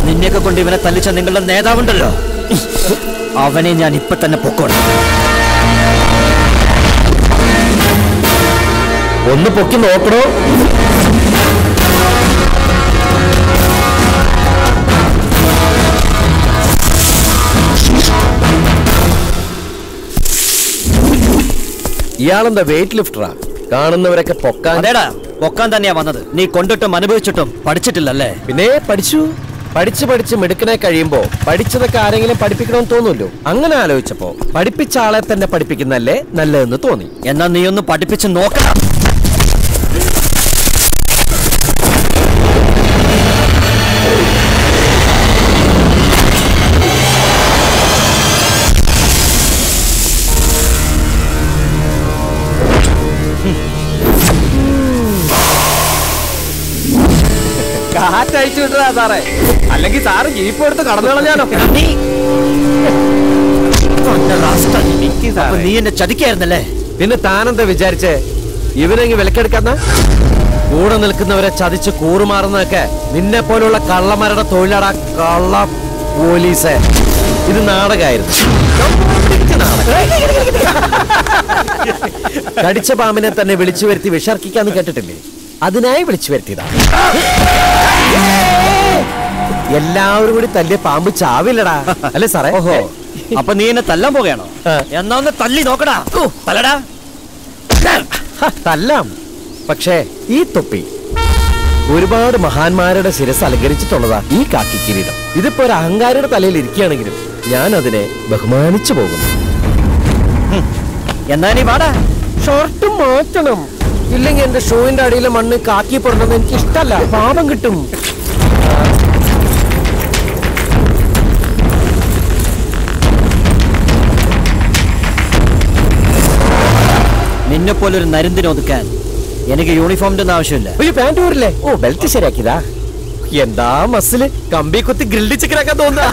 നിന്നെയൊക്കെ കൊണ്ട് ഇവനെ തല്ലിച്ച നിങ്ങളുടെ നേതാവുണ്ടല്ലോ അവനെ ഞാൻ ഇപ്പൊ തന്നെ പൊക്കോണം ഒന്ന് പൊക്കി നോക്കണോ ഇയാളെന്താ വെയിറ്റ് ലിഫ്റ്ററാ കാണുന്നവരൊക്കെ പൊക്കാൻ അതേടാ പൊക്കാൻ തന്നെയാ വന്നത് നീ കൊണ്ടിട്ടും അനുഭവിച്ചിട്ടും പഠിച്ചിട്ടില്ലല്ലേ പിന്നെ പഠിച്ചു പഠിച്ച് പഠിച്ച് മിടുക്കനെ കഴിയുമ്പോ പഠിച്ചതൊക്കെ ആരെങ്കിലും പഠിപ്പിക്കണമെന്ന് തോന്നുമല്ലോ അങ്ങനെ ആലോചിച്ചപ്പോ പഠിപ്പിച്ച ആളെ തന്നെ പഠിപ്പിക്കുന്നല്ലേ നല്ലതെന്ന് തോന്നി എന്നാ നീ ഒന്ന് പഠിപ്പിച്ച് നോക്കണം കാറ്റയച്ചു വിട്ടതാ സാറേ അല്ലെങ്കിൽ സാറ് ജീപ്പ് എടുത്ത് കടന്നു കളഞ്ഞാലോ നീ അപ്പൊ നീ എന്നെ ചതിക്കായിരുന്നല്ലേ പിന്നെ താനെന്താ വിചാരിച്ചേ ഇവനെങ്കിൽ വിലക്കെടുക്കാന്ന കൂടെ നിൽക്കുന്നവരെ ചതിച്ച് കൂറുമാറുന്നതൊക്കെ നിന്നെ പോലുള്ള കള്ളന്മാരുടെ തൊഴിലാടാ കള്ള പോലീസ് ഇത് നാടകമായിരുന്നു കടിച്ച പാമ്പിനെ തന്നെ വിളിച്ചു വരുത്തി വിഷർക്കിക്കാന്ന് കേട്ടിട്ടില്ലേ അതിനായി വിളിച്ചു വരുത്തിയതാ എല്ലാവരും കൂടി തല്ലിയ പാമ്പ് ചാവില്ലടാ അല്ലേ സാറേ ഓഹോ അപ്പൊ നീ എന്നെ തല്ലാൻ പോകയാണോ ആ. എന്നാ ഒന്ന് തല്ലി നോക്കടാ ഓ, തല്ലടാ ഹ, തല്ലാം പക്ഷേ ഈ തൊപ്പി ഒരുപാട് മഹാന്മാരുടെ ശിരസ് അലങ്കരിച്ചിട്ടുള്ളതാ ഈ കാക്കി കിരീടം ഇതിപ്പോ ഒരു അഹങ്കാരിയുടെ തലയിൽ ഇരിക്കുകയാണെങ്കിലും ഞാൻ അതിനെ ബഹുമാനിച്ചു പോകുന്നു എന്നാ നീ വാടാ ഷർട്ട് മാറ്റണം ഇല്ലെങ്കിൽ എന്റെ ഷൂവിന്റെ അടിയിലെ മണ്ണ് കാക്കി പോടണമെന്ന് എനിക്ക് ഇഷ്ടല്ല പാപം കിട്ടും നിന്നെ പോലെ ഒരു നരുന്തിനെ ഒതുക്കാൻ എനിക്ക് യൂണിഫോമിന്റെ ഒന്നും ആവശ്യമില്ല ഒരു പാന്റ് പോരില്ലേ ഓ ബെൽറ്റ് ശരിയാക്കിയതാ എന്താ മസില് കമ്പി കുത്തി ഗ്രിൽഡ് ചിക്കനാക്കാൻ തോന്നുക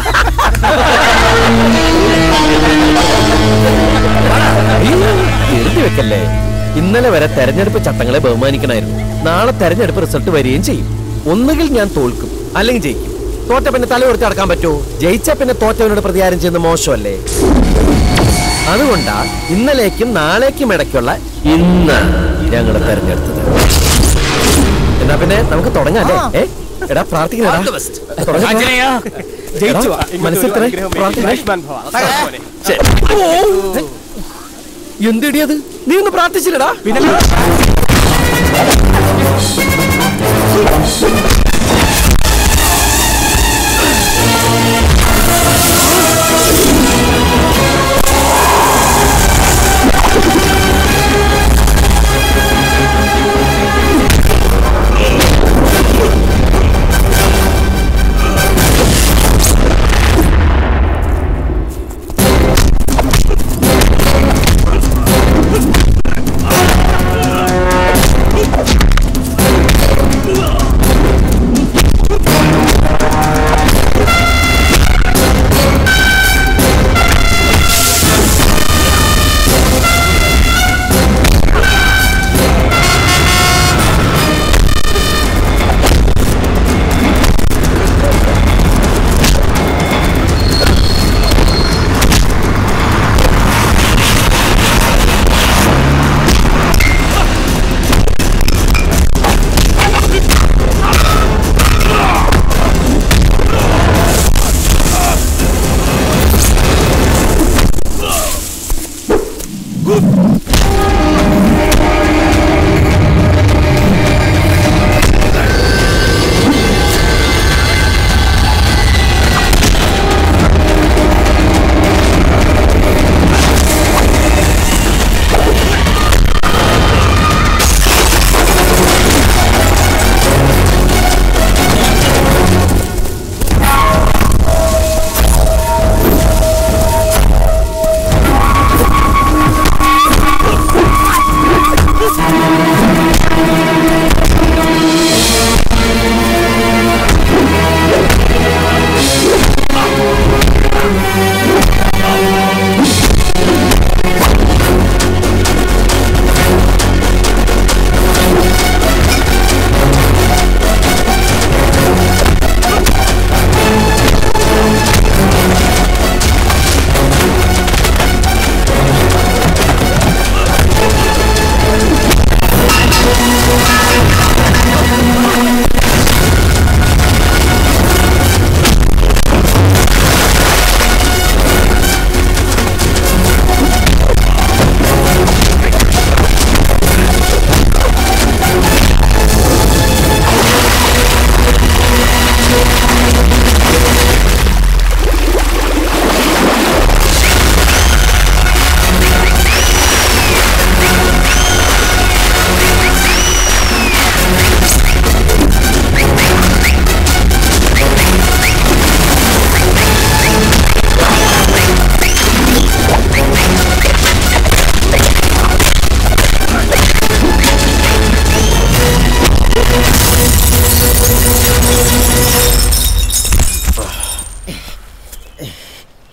എഴുതി വെക്കല്ലേ ഇന്നലെ വരെ തെരഞ്ഞെടുപ്പ് ചട്ടങ്ങളെ ബഹുമാനിക്കണമായിരുന്നു നാളെ തെരഞ്ഞെടുപ്പ് റിസൾട്ട് വരികയും ചെയ്യും ഒന്നുകിൽ ഞാൻ തോൽക്കും അല്ലെങ്കിൽ ജയിക്കും തോറ്റ പിന്നെ തല കൊടുത്ത് അടക്കാൻ പറ്റുമോ ജയിച്ച പിന്നെ തോറ്റവനോട് പ്രതികാരം ചെയ്യുന്ന മോശമല്ലേ അതുകൊണ്ടാ ഇന്നലേക്കും നാളേക്കും ഇടയ്ക്കുള്ള ഇന്ന് ഞങ്ങൾ തെരഞ്ഞെടുത്തത് എന്നാ പിന്നെ നമുക്ക് തുടങ്ങാല്ലേ ഏ എടാ പ്രാർത്ഥിക്കണടാ തുടങ്ങാം. ജയിച്ചു എടാ, മനസ്സിൽ തന്നെ പ്രാർത്ഥിക്കണേ. ശ്ശെ. എന്തിടി അത് നീ ഒന്ന് പ്രാർത്ഥിച്ചില്ലടാ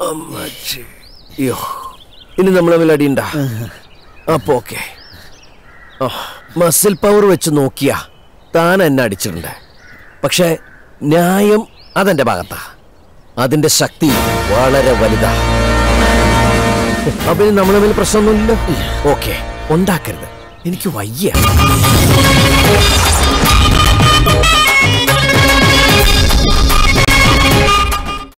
അയ്യോ ഇനി നമ്മൾ തമ്മിൽ അടിയുണ്ട അപ്പൊ ഓക്കെ മസിൽ പവർ വെച്ച് നോക്കിയാ താൻ എന്നെ അടിച്ചിട്ടുണ്ട് പക്ഷെ ന്യായം അതെന്റെ ഭാഗത്താ അതിന്റെ ശക്തി വളരെ വലുതാ അപ്പൊ ഇനി നമ്മൾ തമ്മിൽ പ്രശ്നമൊന്നുമില്ല ഓക്കെ ഉണ്ടാക്കരുത് എനിക്ക് വയ്യ